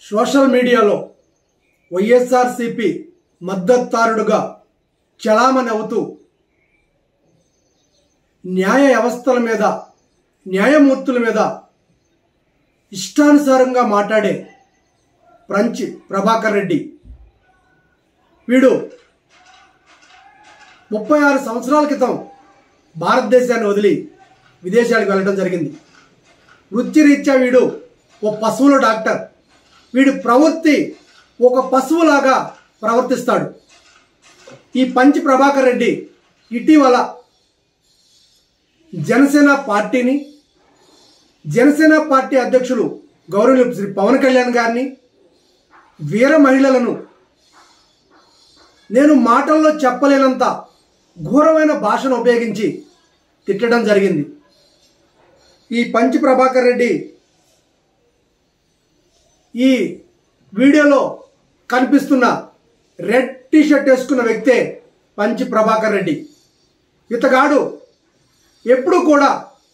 social మీడియాలో వైఎస్ఆర్సిపి మద్దతుదారుడుగా చలామణి అవుతూ న్యాయ వ్యవస్థల మీద న్యాయమూర్తుల మీద ఇష్టానుసారంగా మాట్లాడే ప్రంచి ప్రభాకర్ రెడ్డి వీడు ముప్పై ఆరు సంవత్సరాల క్రితం భారతదేశాన్ని వదిలి విదేశాలకు వెళ్ళడం జరిగింది వృత్తిరీత్యా వీడు ఓ పశువుల డాక్టర్ వీడి ప్రవృత్తి ఒక పశువులాగా ప్రవర్తిస్తాడు ఈ పంచి ప్రభాకర్ రెడ్డి ఇటీవల జనసేన పార్టీని జనసేన పార్టీ అధ్యక్షులు గౌరవనీయులు శ్రీ పవన్ కళ్యాణ్ గారిని వీర మహిళలను నేను మాటల్లో చెప్పలేనంత ఘోరమైన భాషను ఉపయోగించి తిట్టడం జరిగింది ఈ పంచి ప్రభాకర్ రెడ్డి ఈ వీడియోలో కనిపిస్తున్న రెడ్ టీ షర్ట్ వేసుకున్న వ్యక్తే పంచి ప్రభాకర్ రెడ్డి ఇతగాడు ఎప్పుడు కూడా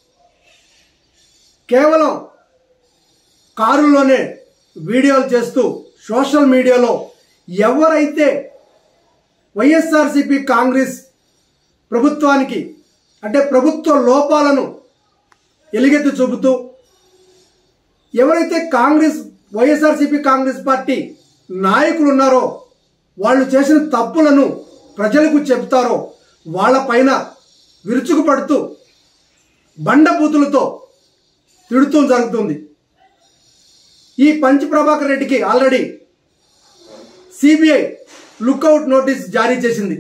కేవలం కారులోనే వీడియోలు చేస్తూ సోషల్ మీడియాలో ఎవరైతే వైఎస్ఆర్సిపి కాంగ్రెస్ ప్రభుత్వానికి అంటే ప్రభుత్వ లోపాలను ఎలుగెత్తి చూపుతూ ఎవరైతే కాంగ్రెస్ వైఎస్ఆర్సిపి కాంగ్రెస్ పార్టీ నాయకులు ఉన్నారో వాళ్ళు చేసిన తప్పులను ప్రజలకు చెప్తారో వాళ్ళపైన విరుచుకుపడుతూ బండబూతులతో తిడుతూ జరుగుతుంది ఈ పంచ్ ప్రభాకర్ రెడ్డికి ఆల్రెడీ సిబిఐ లుక్అవుట్ నోటీస్ జారీ చేసింది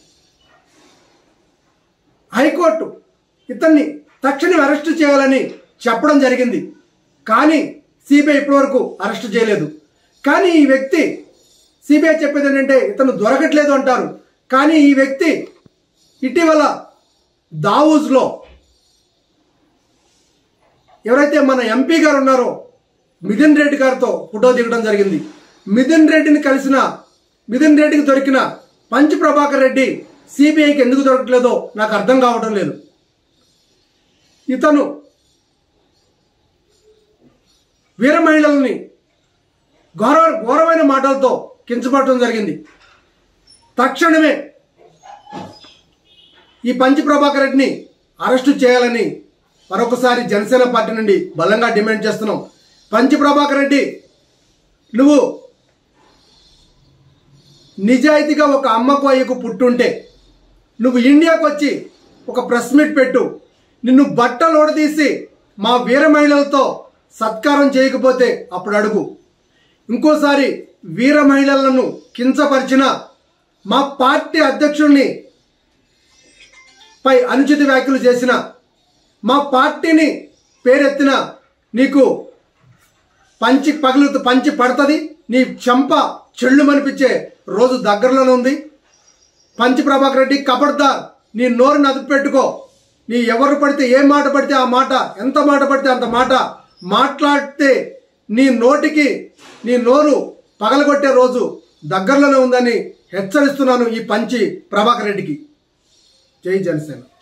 హైకోర్టు ఇతన్ని తక్షణం అరెస్ట్ చేయాలని చెప్పడం జరిగింది కానీ సిబిఐ ఇప్పటివరకు అరెస్ట్ చేయలేదు కానీ ఈ వ్యక్తి సిబిఐ చెప్పేది ఏంటంటే ఇతను దొరకట్లేదు అంటారు కానీ ఈ వ్యక్తి ఇటీవల దావూజ్లో ఎవరైతే మన ఎంపీ గారు ఉన్నారో మిథున్ రెడ్డి గారితో ఫోటో దిగడం జరిగింది మిథున్ రెడ్డిని కలిసిన మిథున్ రెడ్డికి దొరికిన పంచ్ ప్రభాకర్ రెడ్డి సిబిఐకి ఎందుకు దొరకట్లేదో నాకు అర్థం కావడం లేదు ఇతను వీర మహిళల్ని ఘోర ఘోరమైన మాటలతో కించపడటం జరిగింది తక్షణమే ఈ పంచి ప్రభాకర్ రెడ్డిని అరెస్టు చేయాలని మరొకసారి జనసేన పార్టీ నుండి బలంగా డిమాండ్ చేస్తున్నాం పంచి ప్రభాకర్ రెడ్డి నువ్వు నిజాయితీగా ఒక అమ్మకు అయ్యకు పుట్టుంటే నువ్వు ఇండియాకు వచ్చి ఒక ప్రెస్ మీట్ పెట్టు నిన్ను బట్టలు ఓడదీసి మా వీర మహిళలతో సత్కారం చేయకపోతే అప్పుడు అడుగు ఇంకోసారి వీర మహిళలను కించపరిచిన మా పార్టీ అధ్యక్షుడిని పై అనుచిత వ్యాఖ్యలు చేసిన మా పార్టీని పేరెత్తిన నీకు పంచి పగులు పంచి పడుతుంది నీ చెంప చెళ్ళు మనిపించే రోజు దగ్గరలోనే ఉంది పంచి ప్రభాకర్ రెడ్డి కబడ్దార్ నీ నోరు నదుపు పెట్టుకో నీ ఎవరు పడితే ఏ మాట పడితే ఆ మాట ఎంత మాట పడితే అంత మాట మాట్లాడితే నీ నోటికి నీ నోరు పగలగొట్టే రోజు దగ్గరలోనే ఉందని హెచ్చరిస్తున్నాను ఈ పంచి ప్రభాకర్ రెడ్డికి జై జనసేన